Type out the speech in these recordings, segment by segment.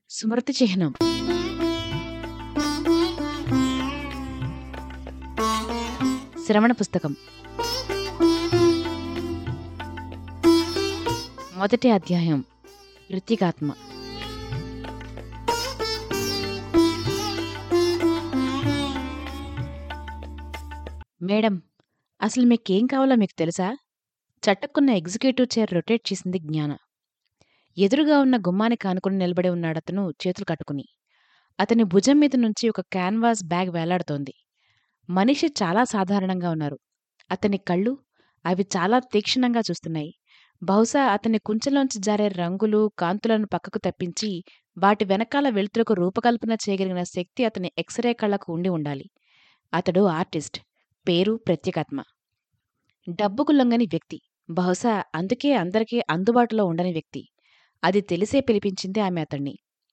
స్మృతి చిహ్నం శ్రవణ పుస్తకం మొదటి అధ్యాయం ఋత్వికాత్మ మేడం అసలు మీకేం కావాలో మీకు తెలుసా చట్టుకున్న ఎగ్జిక్యూటివ్ చైర్ రొటేట్ చేసింది జ్ఞాన ఎదురుగా ఉన్న గుమ్మానికి ఆనుకుని నిలబడి ఉన్నాడతను చేతులు కట్టుకుని అతని భుజం మీద నుంచి ఒక క్యాన్వాస్ బ్యాగ్ వేలాడుతోంది మనిషి చాలా సాధారణంగా ఉన్నారు అతని కళ్ళు అవి చాలా తీక్షణంగా చూస్తున్నాయి బహుశా అతని కుంచెలోంచి జారే రంగులు కాంతులను పక్కకు తప్పించి వాటి వెనకాల వెలుతురకు రూపకల్పన చేయగలిగిన శక్తి అతని ఎక్స్రే కళ్ళకు ఉండి ఉండాలి అతడు ఆర్టిస్ట్ పేరు ప్రత్యేకాత్మ డబ్బుకు లొంగని వ్యక్తి బహుశా అందుకే అందరికీ అందుబాటులో ఉండని వ్యక్తి అది తెలిసే పిలిపించింది ఆమె అతన్ని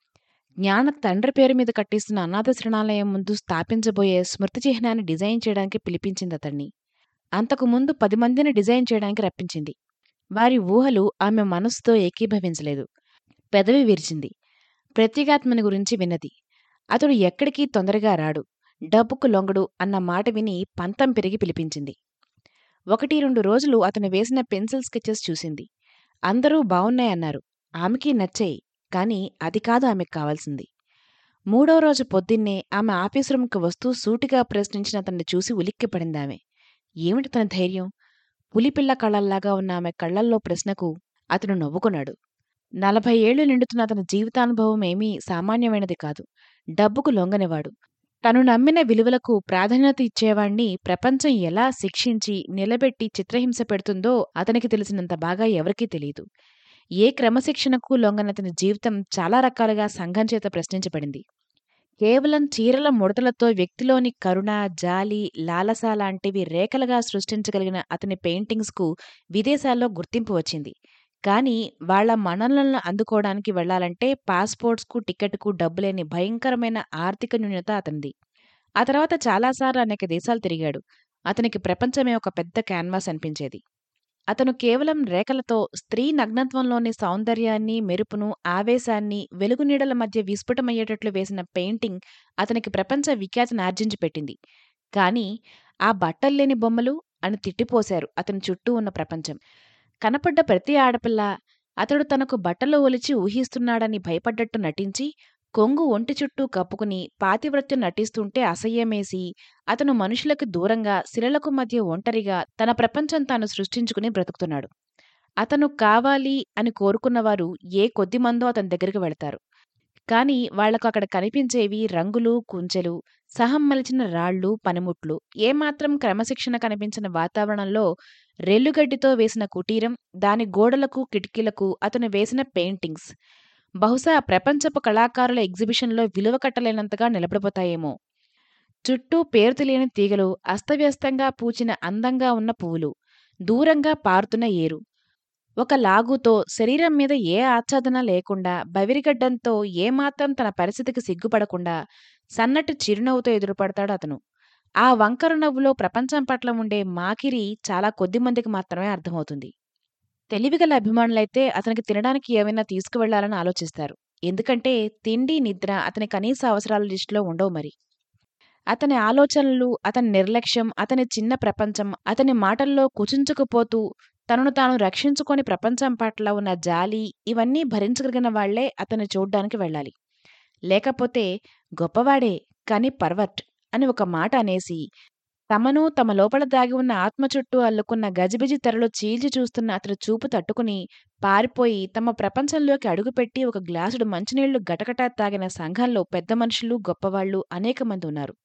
జ్ఞాన తండ్రి పేరు మీద కట్టిస్తున్న అనాథ శరణాలయం ముందు స్థాపించబోయే స్మృతి చిహ్నాన్ని డిజైన్ చేయడానికి పిలిపించింది అతన్ని అంతకుముందు పది మందిని డిజైన్ చేయడానికి రప్పించింది వారి ఊహలు ఆమె మనస్సుతో ఏకీభవించలేదు పెదవి విరిచింది ప్రత్యేగాత్మని గురించి విన్నది అతడు ఎక్కడికి తొందరగా రాడు డబ్బుకు లొంగడు అన్న మాట విని పంతం పెరిగి పిలిపించింది ఒకటి రెండు రోజులు అతను వేసిన పెన్సిల్ స్కెచెస్ చూసింది అందరూ బావున్నాయన్నారు ఆమెకి నచ్చాయి కాని అది కాదు ఆమెకు కావాల్సింది మూడో రోజు పొద్దున్నే ఆమె ఆఫీస్ రూమ్కి వస్తూ సూటిగా ప్రశ్నించిన అతన్ని చూసి ఉలిక్కిపడింది ఆమె ఏమిటి తన ధైర్యం పులిపిల్ల కళ్ళల్లాగా ఉన్న ఆమె కళ్ళల్లో ప్రశ్నకు అతను నవ్వుకున్నాడు నలభై ఏళ్లు నిండుతున్న అతని జీవితానుభవం ఏమీ సామాన్యమైనది కాదు డబ్బుకు లొంగనివాడు తను నమ్మిన విలువలకు ప్రాధాన్యత ఇచ్చేవాణ్ణి ప్రపంచం ఎలా శిక్షించి నిలబెట్టి చిత్రహింస పెడుతుందో అతనికి తెలిసినంత బాగా ఎవరికీ తెలియదు ఏ క్రమశిక్షణకు లొంగనతని జీవితం చాలా రకాలుగా సంఘం చేత ప్రశ్నించబడింది కేవలం చీరల ముడతలతో వ్యక్తిలోని కరుణ జాలి లాలస లాంటివి రేఖలుగా సృష్టించగలిగిన అతని పెయింటింగ్స్కు విదేశాల్లో గుర్తింపు వచ్చింది కానీ వాళ్ల మన్ననలను అందుకోవడానికి వెళ్లాలంటే పాస్పోర్ట్స్కు టికెట్కు డబ్బులేని భయంకరమైన ఆర్థిక న్యూనత అతనిది ఆ తర్వాత చాలాసార్లు అనేక దేశాలు తిరిగాడు అతనికి ప్రపంచమే ఒక పెద్ద క్యాన్వాస్ అనిపించేది అతను కేవలం రేఖలతో స్త్రీ నగ్నత్వంలోని సౌందర్యాన్ని మెరుపును ఆవేశాన్ని వెలుగునీడల మధ్య విస్ఫుటమయ్యేటట్లు వేసిన పెయింటింగ్ అతనికి ప్రపంచ విఖ్యాతిని ఆర్జించి పెట్టింది కానీ ఆ బట్టల్లేని బొమ్మలు అని తిట్టిపోశారు అతని చుట్టూ ఉన్న ప్రపంచం కనపడ్డ ప్రతి ఆడపిల్ల అతడు తనకు బట్టలు ఒలిచి ఊహిస్తున్నాడని భయపడ్డట్టు నటించి కొంగు ఒంటి చుట్టూ కప్పుకుని పాతివ్రత్యం నటిస్తుంటే అసహ్యమేసి అతను మనుషులకు దూరంగా శిలలకు మధ్య ఒంటరిగా తన ప్రపంచం తాను సృష్టించుకుని బ్రతుకుతున్నాడు అతను కావాలి అని కోరుకున్నవారు ఏ కొద్ది మందో అతని దగ్గరికి వెళతారు కాని వాళ్లకు అక్కడ కనిపించేవి రంగులు కుంచెలు సహం మలిచిన రాళ్ళు పనిముట్లు ఏమాత్రం క్రమశిక్షణ కనిపించిన వాతావరణంలో రెల్లుగడ్డితో వేసిన కుటీరం దాని గోడలకు కిటికీలకు అతను వేసిన పెయింటింగ్స్ బహుశా ప్రపంచపు కళాకారుల ఎగ్జిబిషన్లో విలువ కట్టలేనంతగా నిలబడిపోతాయేమో చుట్టూ పేరు తెలియని తీగలు అస్తవ్యస్తంగా పూచిన అందంగా ఉన్న పువ్వులు దూరంగా పారుతున్న ఏరు ఒక లాగుతో శరీరం మీద ఏ ఆచ్ఛాదన లేకుండా బవిరిగడ్డంతో ఏమాత్రం తన పరిస్థితికి సిగ్గుపడకుండా సన్నటి చిరునవ్వుతో ఎదురుపడతాడు అతను ఆ వంకర నవ్వులో ప్రపంచం పట్ల ఉండే మాకిరి చాలా కొద్ది మందికి మాత్రమే అర్థమవుతుంది తెలివిగల అభిమానులైతే అతనికి తినడానికి ఏమైనా తీసుకువెళ్లాలని ఆలోచిస్తారు ఎందుకంటే తిండి నిద్ర అతని కనీస అవసరాల లిస్టులో ఉండవు మరి అతని ఆలోచనలు అతని నిర్లక్ష్యం అతని చిన్న ప్రపంచం అతని మాటల్లో కుచించుకుపోతూ తనను తాను రక్షించుకొని ప్రపంచం పట్ల ఉన్న జాలి ఇవన్నీ భరించగలిగిన వాళ్లే అతన్ని చూడ్డానికి వెళ్ళాలి లేకపోతే గొప్పవాడే కాని పర్వర్ట్ అని ఒక మాట అనేసి తమను తమ లోపల దాగి ఉన్న ఆత్మ చుట్టూ అల్లుకున్న గజిబిజి తెరలో చీల్చి చూస్తున్న అతని చూపు తట్టుకుని పారిపోయి తమ ప్రపంచంలోకి అడుగుపెట్టి ఒక గ్లాసుడు మంచినీళ్లు గటగటా తాగిన సంఘంలో పెద్ద మనుషులు గొప్పవాళ్లు అనేక మంది ఉన్నారు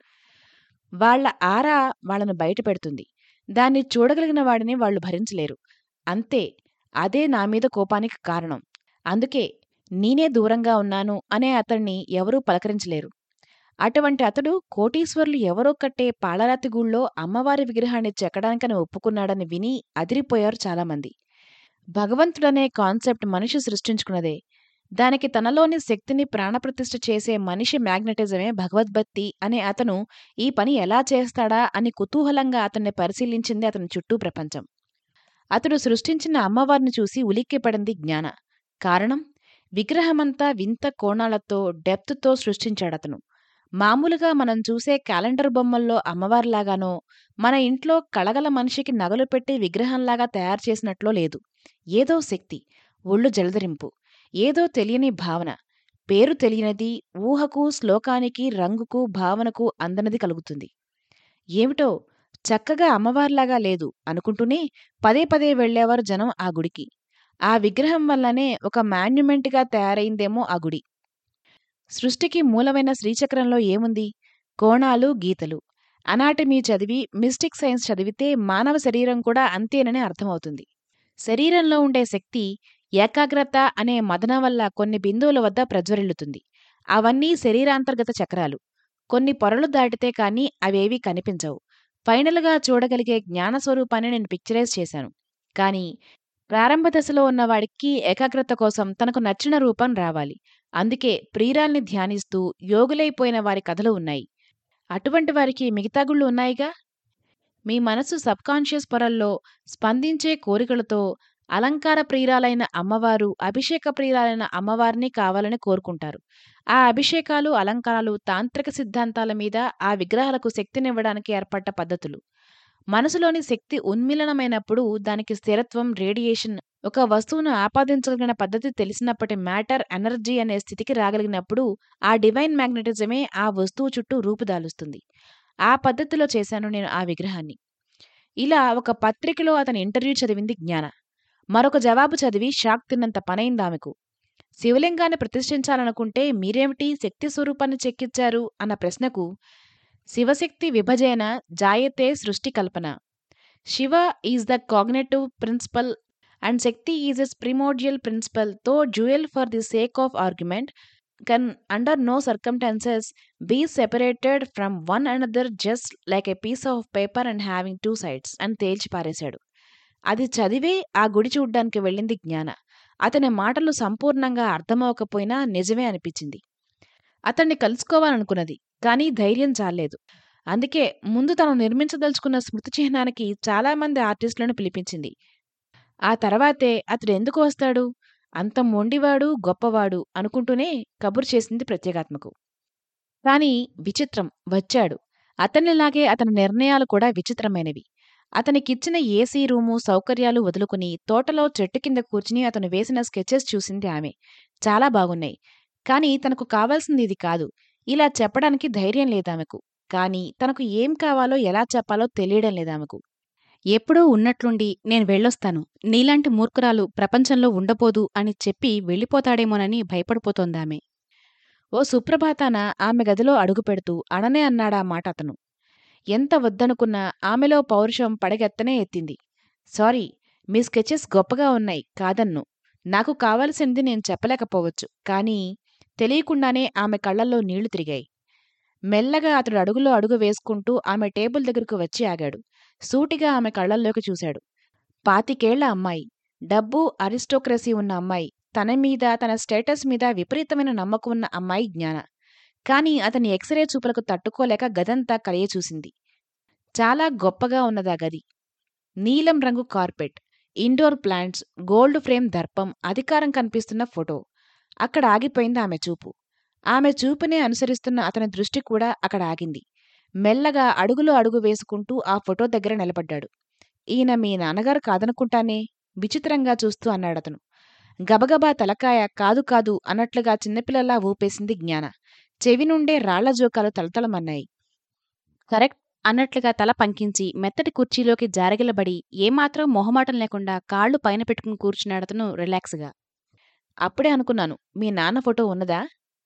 వాళ్ల ఆరా వాళ్లను బయటపెడుతుంది దాన్ని చూడగలిగిన వాడిని వాళ్లు భరించలేరు అంతే అదే నా మీద కోపానికి కారణం అందుకే నేనే దూరంగా ఉన్నాను అనే అతన్ని ఎవరూ పలకరించలేరు అటువంటి అతడు కోటీశ్వర్లు ఎవరో కట్టే పాలరాతి గూళ్ళో అమ్మవారి విగ్రహాన్ని చెక్కడానికని ఒప్పుకున్నాడని విని అదిరిపోయారు చాలామంది భగవంతుడనే కాన్సెప్ట్ మనిషి సృష్టించుకున్నదే దానికి తనలోని శక్తిని ప్రాణప్రతిష్ఠ చేసే మనిషి మ్యాగ్నెటిజమే భగవద్భక్తి అనే అతను ఈ పని ఎలా చేస్తాడా అని కుతూహలంగా అతన్ని పరిశీలించింది అతని చుట్టూ ప్రపంచం అతడు సృష్టించిన అమ్మవారిని చూసి ఉలిక్కిపడింది జ్ఞాన కారణం విగ్రహమంతా వింత కోణాలతో డెప్త్తో సృష్టించాడతను మామూలుగా మనం చూసే క్యాలెండర్ బొమ్మల్లో అమ్మవారిలాగానో మన ఇంట్లో కళగల మనిషికి నగలు పెట్టి విగ్రహంలాగా తయారు చేసినట్లో లేదు ఏదో శక్తి ఒళ్ళు జలదరింపు ఏదో తెలియని భావన పేరు తెలియనిది ఊహకు శ్లోకానికి రంగుకు భావనకు అందనిది కలుగుతుంది ఏమిటో చక్కగా అమ్మవారిలాగా లేదు అనుకుంటూనే పదే పదే వెళ్లేవారు జనం ఆ గుడికి ఆ విగ్రహం వల్లనే ఒక మాన్యుమెంట్గా తయారైందేమో ఆ గుడి సృష్టికి మూలమైన శ్రీచక్రంలో ఏముంది కోణాలు గీతలు అనాటమీ చదివి మిస్టిక్ సైన్స్ చదివితే మానవ శరీరం కూడా అంతేనని అర్థమవుతుంది శరీరంలో ఉండే శక్తి ఏకాగ్రత అనే మదన వల్ల కొన్ని బిందువుల వద్ద ప్రజ్వరిల్లుతుంది అవన్నీ శరీరాంతర్గత చక్రాలు కొన్ని పొరలు దాటితే కాని అవేవీ కనిపించవు ఫైనల్గా చూడగలిగే జ్ఞానస్వరూపాన్ని నేను పిక్చరైజ్ చేశాను కానీ ప్రారంభ దశలో ఉన్నవాడికి ఏకాగ్రత కోసం తనకు నచ్చిన రూపం రావాలి అందుకే ప్రియురాల్ని ధ్యానిస్తూ యోగులైపోయిన వారి కథలు ఉన్నాయి అటువంటి వారికి మిగతా గుళ్ళు ఉన్నాయిగా మీ మనసు సబ్కాన్షియస్ పొరల్లో స్పందించే కోరికలతో అలంకార ప్రియురాలైన అమ్మవారు అభిషేక ప్రియురాలైన అమ్మవారిని కావాలని కోరుకుంటారు ఆ అభిషేకాలు అలంకారాలు తాంత్రిక సిద్ధాంతాల మీద ఆ విగ్రహాలకు శక్తినివ్వడానికి ఏర్పడ్డ పద్ధతులు మనసులోని శక్తి ఉన్మిలనమైనప్పుడు దానికి స్థిరత్వం రేడియేషన్ ఒక వస్తువును ఆపాదించగలిగిన పద్ధతి తెలిసినప్పటి మ్యాటర్ ఎనర్జీ అనే స్థితికి రాగలిగినప్పుడు ఆ డివైన్ మ్యాగ్నెటిజమే ఆ వస్తువు చుట్టూ రూపుదాలుస్తుంది ఆ పద్ధతిలో చేశాను నేను ఆ విగ్రహాన్ని ఇలా ఒక పత్రికలో అతని ఇంటర్వ్యూ చదివింది జ్ఞాన మరొక జవాబు చదివి షాక్ తిన్నంత పనైంది ఆమెకు శివలింగాన్ని ప్రతిష్ఠించాలనుకుంటే మీరేమిటి శక్తి స్వరూపాన్ని చెక్కిచ్చారు అన్న ప్రశ్నకు శివశక్తి విభజన జాయతే సృష్టి కల్పన Shiva is the cognitive principle and Shakti is as primordial principle to dual for the sake of argument can under no circumstances be separated from one another just like a piece of paper and having two sides అని తేల్చి పారేశాడు అది చదివే ఆ గుడి చూడ్డానికి వెళ్ళింది జ్ఞాన అతని మాటలు సంపూర్ణంగా అర్థమవకపోయినా నిజమే అనిపించింది అతన్ని కలుసుకోవాలనుకున్నది కానీ ధైర్యం చాలేదు అందుకే ముందు తను నిర్మించదలుచుకున్న స్మృతి చిహ్నానికి చాలామంది ఆర్టిస్టులను పిలిపించింది ఆ తర్వాతే అతడు ఎందుకు వస్తాడు అంత మొండివాడు గొప్పవాడు అనుకుంటూనే కబురు చేసింది ప్రత్యేగాత్మకు కాని విచిత్రం వచ్చాడు అతనిలాగే అతని నిర్ణయాలు కూడా విచిత్రమైనవి అతనికిచ్చిన ఏసీ రూము సౌకర్యాలు వదులుకుని తోటలో చెట్టు కింద కూర్చుని అతను వేసిన స్కెచెస్ చూసింది ఆమె చాలా బాగున్నాయి కాని తనకు కావాల్సింది ఇది కాదు ఇలా చెప్పడానికి ధైర్యం లేదామెకు కాని తనకు ఏం కావాలో ఎలా చెప్పాలో తెలియడం లేదామెకు ఎప్పుడూ ఉన్నట్లుండి నేను వెళ్ళొస్తాను నీలాంటి మూర్ఖురాలు ప్రపంచంలో ఉండబోదు అని చెప్పి వెళ్ళిపోతాడేమోనని భయపడిపోతోందామె ఓ సుప్రభాతాన ఆమె గదిలో అడుగుపెడుతూ అడనే అన్నాడా మాట అతను ఎంత వద్దనుకున్నా ఆమెలో పౌరుషం పడగెత్తనే ఎత్తింది సారీ మీ స్కెచెస్ గొప్పగా ఉన్నాయి కాదన్ను నాకు కావలసింది నేను చెప్పలేకపోవచ్చు కానీ తెలియకుండానే ఆమె కళ్ళల్లో నీళ్లు తిరిగాయి మెల్లగా అతడు అడుగులో అడుగు వేసుకుంటూ ఆమె టేబుల్ దగ్గరకు వచ్చి ఆగాడు సూటిగా ఆమె కళ్ళల్లోకి చూశాడు పాతికేళ్ల అమ్మాయి డబ్బు అరిస్టోక్రసీ ఉన్న అమ్మాయి తన మీద తన స్టేటస్ మీద విపరీతమైన నమ్మకం ఉన్న అమ్మాయి జ్ఞాన కాని అతని ఎక్స్రే చూపులకు తట్టుకోలేక గదంతా కలియ చూసింది చాలా గొప్పగా ఉన్నదా గది నీలం రంగు carpet indoor plants gold frame దర్పం అధికారం కనిపిస్తున్న ఫోటో అక్కడ ఆగిపోయింది ఆమె చూపు ఆమె చూపునే అనుసరిస్తున్న అతని దృష్టి కూడా అక్కడ ఆగింది మెల్లగా అడుగులో అడుగు వేసుకుంటూ ఆ ఫోటో దగ్గర నిలబడ్డాడు ఈయన మీ నాన్నగారు కాదనుకుంటానే విచిత్రంగా చూస్తూ అన్నాడతను గబగబా తలకాయ కాదు కాదు అన్నట్లుగా చిన్నపిల్లలా ఊపేసింది జ్ఞాన చెవి నుండే రాళ్ల జోకాలు తలతలమన్నాయి కరెక్ట్ అన్నట్లుగా తల పంకించి మెత్తటి కుర్చీలోకి జారగిలబడి ఏమాత్రం మొహమాటం లేకుండా కాళ్ళు పైన పెట్టుకుని కూర్చున్నాడతను రిలాక్స్గా అప్పుడే అనుకున్నాను మీ నాన్న ఫోటో ఉన్నదా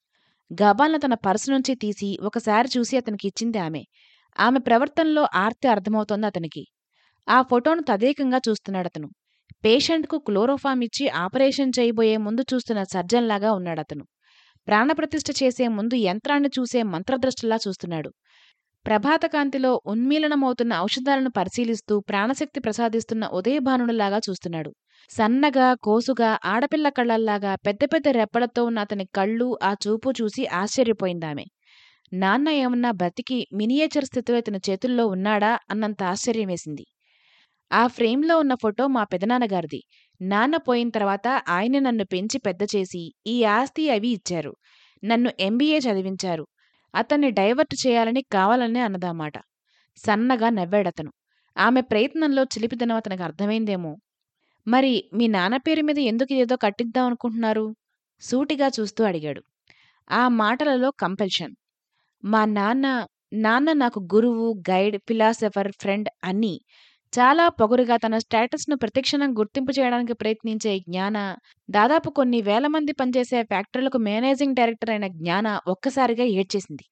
గబాల్న తన పర్సు నుంచి తీసి ఒకసారి చూసి అతనికి ఇచ్చింది ఆమె ఆమె ప్రవర్తనలో ఆర్తి అర్థమవుతోంది అతనికి ఆ ఫోటోను తదేకంగా చూస్తున్నాడతను పేషెంట్కు క్లోరోఫామ్ ఇచ్చి ఆపరేషన్ చేయబోయే ముందు చూస్తున్న సర్జన్లాగా ఉన్నాడతను ప్రాణప్రతిష్ఠ చేసే ముందు యంత్రాన్ని చూసే మంత్రదృష్టిలా చూస్తున్నాడు ప్రభాతకాంతిలో ఉన్మీలనమవుతున్న ఔషధాలను పరిశీలిస్తూ ప్రాణశక్తి ప్రసాదిస్తున్న ఉదయభానుడిలాగా చూస్తున్నాడు సన్నగా కోసుగా ఆడపిల్ల కళ్ళల్లాగా పెద్ద పెద్ద రెప్పలతో ఉన్న అతని కళ్ళు ఆ చూపు చూసి ఆశ్చర్యపోయిందామె నాన్న ఏమన్నా బ్రతికి మినియేచర్ స్థితిలో ఇతని చేతుల్లో ఉన్నాడా అన్నంత ఆశ్చర్యం వేసింది ఆ ఫ్రేమ్లో ఉన్న ఫోటో మా పెదనాన్నగారిది నాన్న పోయిన తర్వాత ఆయనే నన్ను పెంచి పెద్ద చేసి ఈ ఆస్తి అవి ఇచ్చారు నన్ను ఎంబీఏ చదివించారు అతన్ని డైవర్ట్ చేయాలని కావాలనే అన్నదన్నమాట సన్నగా నవ్వాడతను ఆమె ప్రయత్నంలో చిలిపిదనం అతనికి అర్థమైందేమో మరి మీ నాన్న పేరు మీద ఎందుకు ఏదో కట్టిద్దాం అనుకుంటున్నారు సూటిగా చూస్తూ అడిగాడు ఆ మాటలలో కంపెల్షన్ మా నాన్న నాన్న నాకు గురువు గైడ్ ఫిలాసఫర్ ఫ్రెండ్ అన్నీ చాలా పొగరుగా తన స్టేటస్ను ప్రతిక్షణం గుర్తింపు చేయడానికి ప్రయత్నించే జ్ఞాన దాదాపు కొన్ని వేల మంది పనిచేసే ఫ్యాక్టరీలకు మేనేజింగ్ డైరెక్టర్ అయిన జ్ఞాన ఒక్కసారిగా ఏడ్చేసింది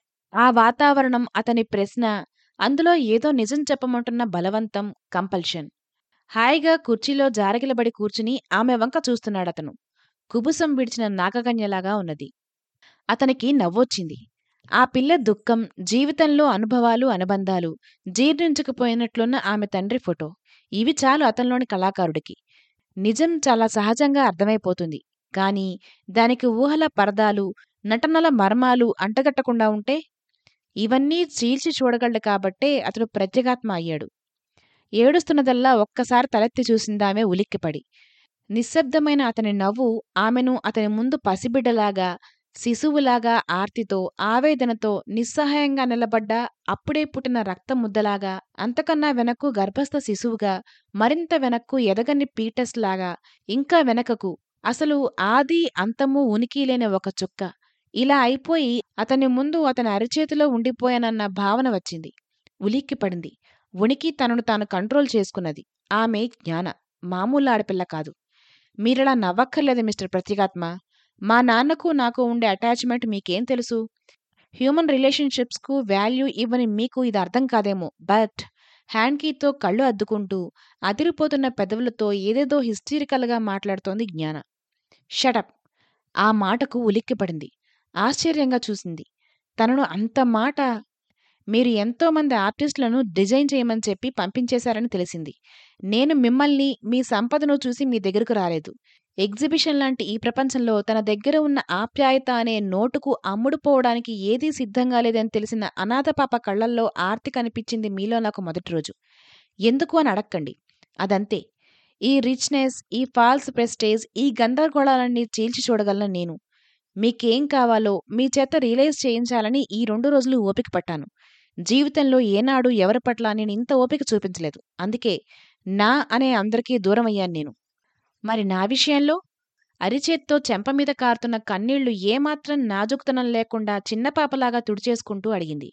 ఆ వాతావరణం అతని ప్రశ్న అందులో ఏదో నిజం చెప్పమంటున్న బలవంతం కంపల్షన్ హాయిగా కుర్చీలో జారగిలబడి కూర్చుని ఆమె వంక చూస్తున్నాడతను కుబుసం విడిచిన నాగకన్యలాగా ఉన్నది అతనికి నవ్వొచ్చింది ఆ పిల్ల దుఃఖం జీవితంలో అనుభవాలు అనుబంధాలు జీర్ణించకపోయినట్లున్న ఆమె తండ్రి ఫోటో ఇవి చాలు అతనిలోని కళాకారుడికి నిజం చాలా సహజంగా అర్థమైపోతుంది కాని దానికి ఊహల పరదాలు నటనల మర్మాలు అంటగట్టకుండా ఉంటే ఇవన్నీ చీల్చి చూడగలడు కాబట్టే అతడు ప్రత్యేగాత్మ అయ్యాడు ఏడుస్తున్నదల్లా ఒక్కసారి తలెత్తి చూసిందామె ఉలిక్కిపడి నిశ్శబ్దమైన అతని నవ్వు ఆమెను అతని ముందు పసిబిడ్డలాగా శిశువులాగా ఆర్తితో ఆవేదనతో నిస్సహాయంగా నిలబడ్డ అప్పుడే పుట్టిన రక్తముద్దలాగా అంతకన్నా వెనక్కు గర్భస్థ శిశువుగా మరింత వెనక్కు ఎదగని పీటస్ లాగా ఇంకా వెనకకు అసలు ఆది అంతము ఉనికి లేని ఒక చుక్క ఇలా అయిపోయి అతని ముందు అతని అరిచేతిలో ఉండిపోయానన్న భావన వచ్చింది ఉలిక్కిపడింది ఉనికి తనను తాను కంట్రోల్ చేసుకున్నది ఆమె జ్ఞాన మామూలు ఆడపిల్ల కాదు మీరిలా నవ్వక్కర్లేదు మిస్టర్ ప్రత్యేగాత్మ మా నాన్నకు నాకు ఉండే అటాచ్మెంట్ మీకేం తెలుసు హ్యూమన్ రిలేషన్షిప్స్కు వాల్యూ ఇవ్వని మీకు ఇది అర్థం కాదేమో బట్ హ్యాండ్ కీతో కళ్ళు అద్దుకుంటూ అదిరిపోతున్న పెదవులతో ఏదేదో హిస్టీరికల్గా మాట్లాడుతోంది జ్ఞాన షటప్ ఆ మాటకు ఉలిక్కిపడింది ఆశ్చర్యంగా చూసింది తనను అంత మాట మీరు ఎంతోమంది ఆర్టిస్టులను డిజైన్ చేయమని చెప్పి పంపించేశారని తెలిసింది నేను మిమ్మల్ని మీ సంపదను చూసి మీ దగ్గరకు రాలేదు ఎగ్జిబిషన్ లాంటి ఈ ప్రపంచంలో తన దగ్గర ఉన్న ఆప్యాయత అనే నోటుకు అమ్ముడుపోవడానికి ఏదీ సిద్ధంగా లేదని తెలిసిన అనాథ పాప కళ్లల్లో ఆర్తి కనిపించింది మీలో నాకు మొదటి రోజు ఎందుకు అని అడక్కండి అదంతే ఈ రిచ్నెస్ ఈ ఫాల్స్ ప్రెస్టేజ్ ఈ గందరగోళాలన్నీ చీల్చి చూడగలను నేను మీకేం కావాలో మీ చేత రియలైజ్ చేయించాలని ఈ రెండు రోజులు ఓపిక పట్టాను జీవితంలో ఏనాడు ఎవరి పట్ల నేను ఇంత ఓపిక చూపించలేదు అందుకే నా అనే అందరికీ దూరం అయ్యాను నేను మరి నా విషయంలో అరిచేత్తో చెంప మీద కారుతున్న కన్నీళ్లు ఏమాత్రం నాజుకుతనం లేకుండా చిన్న పాపలాగా తుడిచేసుకుంటూ అడిగింది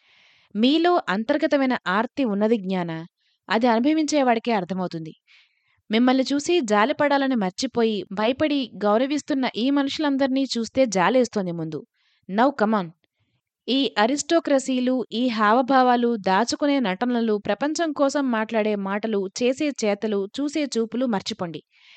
మీలో అంతర్గతమైన ఆర్తి ఉన్నది జ్ఞాన అది అనుభవించేవాడికే అర్థమవుతుంది మిమ్మల్ని చూసి జాలిపడాలని మర్చిపోయి భయపడి గౌరవిస్తున్న ఈ మనుషులందర్నీ చూస్తే జాలేస్తోంది ముందు నౌ కమాన్ ఈ అరిస్టోక్రసీలు ఈ హావభావాలు దాచుకునే నటనలు ప్రపంచం కోసం మాట్లాడే మాటలు చేసే చేతలు చూసే చూపులు మర్చిపోండి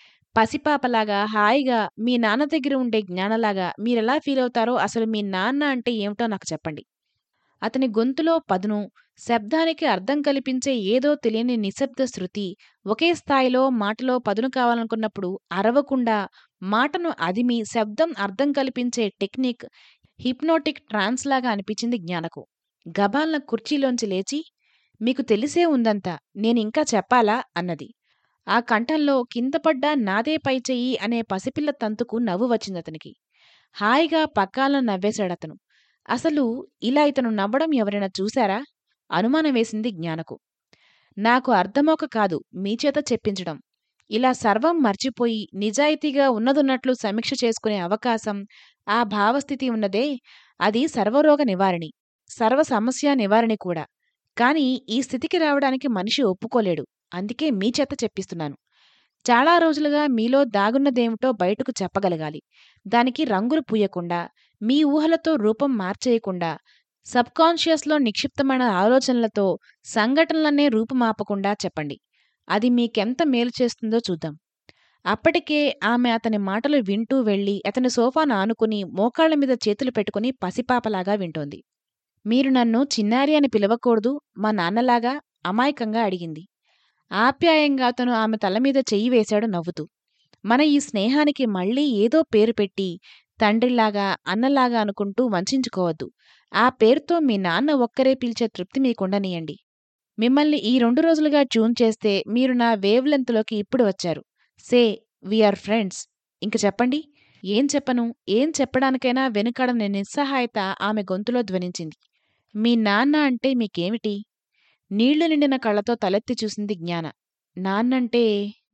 పసిపాపలాగా హాయిగా మీ నాన్న దగ్గర ఉండే జ్ఞానలాగా మీరెలా ఫీల్ అవుతారో అసలు మీ నాన్న అంటే ఏమిటో నాకు చెప్పండి అతని గొంతులో పదును శబ్దానికి అర్థం కల్పించే ఏదో తెలియని నిశ్శబ్ద శృతి ఒకే స్థాయిలో మాటలో పదును కావాలనుకున్నప్పుడు అరవకుండా మాటను అదిమి శబ్దం అర్థం కల్పించే టెక్నిక్ హిప్నోటిక్ ట్రాన్స్ లాగా అనిపించింది జ్ఞానకు గబాల్న కుర్చీలోంచి లేచి మీకు తెలిసే ఉందంతా నేనింకా చెప్పాలా అన్నది ఆ కంఠంలో కిందపడ్డా నాదే పై చెయ్యి అనే పసిపిల్ల తంతుకు నవ్వు వచ్చిందతనికి హాయిగా పక్కాలను నవ్వేశాడతను అసలు ఇలా ఇతను నవ్వడం ఎవరైనా చూశారా అనుమానం వేసింది జ్ఞానకు నాకు అర్థమోక కాదు మీ చేత చెప్పించడం ఇలా సర్వం మర్చిపోయి నిజాయితీగా ఉన్నదున్నట్లు సమీక్ష చేసుకునే అవకాశం ఆ భావస్థితి ఉన్నదే అది సర్వరోగ నివారణి సర్వ సమస్య నివారణి కూడా కాని ఈ స్థితికి రావడానికి మనిషి ఒప్పుకోలేడు అందుకే మీ చేత చెప్పిస్తున్నాను చాలా రోజులుగా మీలో దాగున్నదేమిటో బయటకు చెప్పగలగాలి దానికి రంగులు పూయకుండా మీ ఊహలతో రూపం మార్చేయకుండా సబ్కాన్షియస్లో నిక్షిప్తమైన ఆలోచనలతో సంఘటనలనే రూపుమాపకుండా చెప్పండి అది మీకెంత మేలు చేస్తుందో చూద్దాం అప్పటికే ఆమె అతని మాటలు వింటూ వెళ్ళి అతని సోఫాను ఆనుకుని మోకాళ్ల మీద చేతులు పెట్టుకుని పసిపాపలాగా వింటోంది మీరు నన్ను చిన్నారి అని పిలవకూడదు మా నాన్నలాగా అమాయకంగా అడిగింది ఆప్యాయంగా అతను ఆమె తల మీద చెయ్యి వేశాడు నవ్వుతూ మన ఈ స్నేహానికి మళ్ళీ ఏదో పేరు పెట్టి తండ్రిలాగా అన్నలాగా అనుకుంటూ వంచుకోవద్దు ఆ పేరుతో మీ నాన్న ఒక్కరే పిలిచే తృప్తి మీకుండనియండి మిమ్మల్ని ఈ రెండు రోజులుగా ట్యూన్ చేస్తే మీరు నా వేవ్ లెంత్లోకి ఇప్పుడు వచ్చారు సే వీఆర్ ఫ్రెండ్స్ ఇంక చెప్పండి ఏం చెప్పను ఏం చెప్పడానికైనా వెనుకాడని నిస్సహాయత ఆమె గొంతులో ధ్వనించింది మీ నాన్న అంటే మీకేమిటి నీళ్లు నిండిన కళ్ళతో తలెత్తి చూసింది జ్ఞాన నాన్నంటే